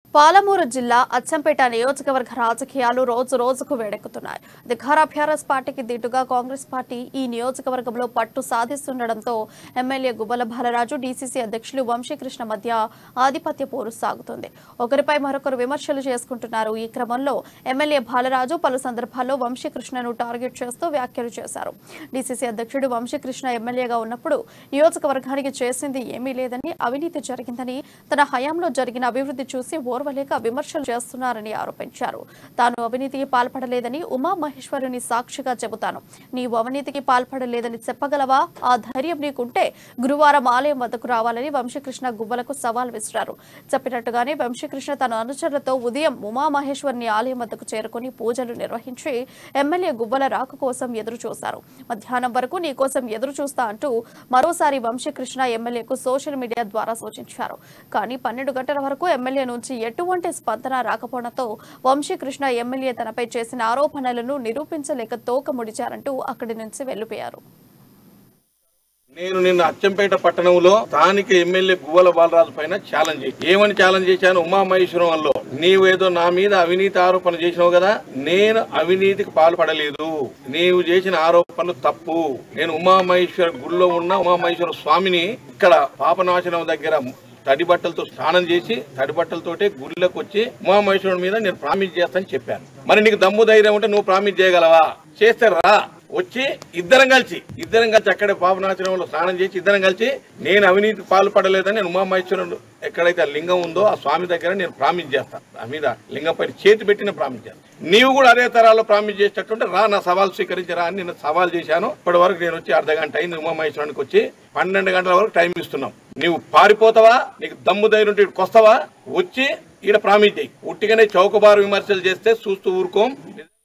పాలమూరు జిల్లా అచ్చంపేట నియోజకవర్గ రాజకీయాలు రోజు రోజుకు వేడెక్కుతున్నాయి అధికార బీఆర్ఎస్ పార్టీకి దీటుగా కాంగ్రెస్ పార్టీ ఈ నియోజకవర్గంలో పట్టు సాధిస్తుండటంతో ఎమ్మెల్యే గుబ్బల బాలరాజు డీసీసీ అధ్యక్షులు వంశీకృష్ణ మధ్య ఆధిపత్య పోరు సాగుతుంది ఒకరిపై మరొకరు విమర్శలు చేసుకుంటున్నారు ఈ క్రమంలో ఎమ్మెల్యే బాలరాజు పలు సందర్భాల్లో వంశీకృష్ణను టార్గెట్ చేస్తూ వ్యాఖ్యలు చేశారు డీసీసీ అధ్యక్షుడు వంశీకృష్ణ ఎమ్మెల్యేగా ఉన్నప్పుడు నియోజకవర్గానికి చేసింది ఏమీ లేదని అవినీతి జరిగిందని తన హయాంలో జరిగిన అభివృద్ధి చూసి ఓర్వలేక విమర్శలు చేస్తున్నారని ఆరోపించారు తాను అవినీతికి పాల్పడలేదని ఉమా మహేశ్వరుని సాక్షిగా చెబుతాను నీవు అవినీతికి పాల్పడలేదని చెప్పగలవా ఆ ధైర్యం నీకుంటే గురువారం ఆలయం వద్దకు రావాలని వంశీకృష్ణ గువ్వలకు సవాల్ విసిరారు చెప్పినట్టుగానే వంశీకృష్ణ తన అనుచరులతో ఉదయం ఉమా మహేశ్వరుని ఆలయం వద్దకు చేరుకుని పూజలు నిర్వహించి ఎమ్మెల్యే గువ్వల రాక కోసం ఎదురు చూశారు మధ్యాహ్నం వరకు నీ కోసం ఎదురు చూస్తా అంటూ మరోసారి వంశీకృష్ణ ఎమ్మెల్యేకు సోషల్ మీడియా ద్వారా సూచించారు కానీ పన్నెండు గంటల వరకు ఎమ్మెల్యే నుంచి ఎటువంటి స్పందన రాకపోవడంతో వంశీకృష్ణ ఎమ్మెల్యే తనపై చేసిన ఆరోపణలను నిరూపించలేక తోక ముడిచారంటూ అక్కడి నుంచి వెళ్లిపోయారు నేను నిన్న అచ్చంపేట పట్టణంలో స్థానిక ఎమ్మెల్యే గువ్వల బాలరాజు పైన ఛాలెంజ్ చేశాను. ఏమని ఛాలెంజ్ చేశాను ఉమామహేశ్వరంలో నీవేదో నా మీద అవినీతి ఆరోపణ చేసినావు కదా నేను అవినీతికి పాల్పడలేదు నీవు చేసిన ఆరోపణలు తప్పు నేను ఉమామహేశ్వర గుడిలో ఉన్న ఉమామహేశ్వర స్వామిని ఇక్కడ పాపనాశనం దగ్గర తడి బట్టలతో స్నానం చేసి తడి బట్టలతోటే గుడిలోకి వచ్చి ఉమామహేశ్వరుడి మీద నేను ప్రామిస్ చేస్తానని చెప్పాను మరి నీకు దమ్ము ధైర్యం ఉంటే నువ్వు ప్రామిస్ చేయగలవా చేస్తే రా వచ్చి ఇద్దరం కలిసి ఇద్దరం కలిసి అక్కడే పాపనాశనంలో స్నానం చేసి ఇద్దరం కలిసి నేను అవినీతి పాల్పడలేదని నేను ఉమామహేశ్వరుడు ఎక్కడైతే ఆ లింగం ఉందో ఆ స్వామి దగ్గర నేను ప్రామిస్ చేస్తాను ఆ మీద లింగం పైన చేతి పెట్టిన ప్రామిస్ చేస్తాను నీవు కూడా అదే తరాల్లో ప్రామిస్ చేసేటట్టుంటే రా నా సవాల్ స్వీకరించరా అని నేను సవాల్ చేశాను ఇప్పటి వరకు నేను వచ్చి అర్ధ గంట అయింది ఉమామహేశ్వరానికి వచ్చి పన్నెండు గంటల వరకు టైం ఇస్తున్నాం నీవు పారిపోతావా నీకు దమ్ము ధైర్యం ఉంటే ఇక్కడికి వస్తావా వచ్చి ఈడ ప్రామిస్ చేయి ఉట్టిగానే చౌకబారు విమర్శలు చేస్తే చూస్తూ ఊరుకోం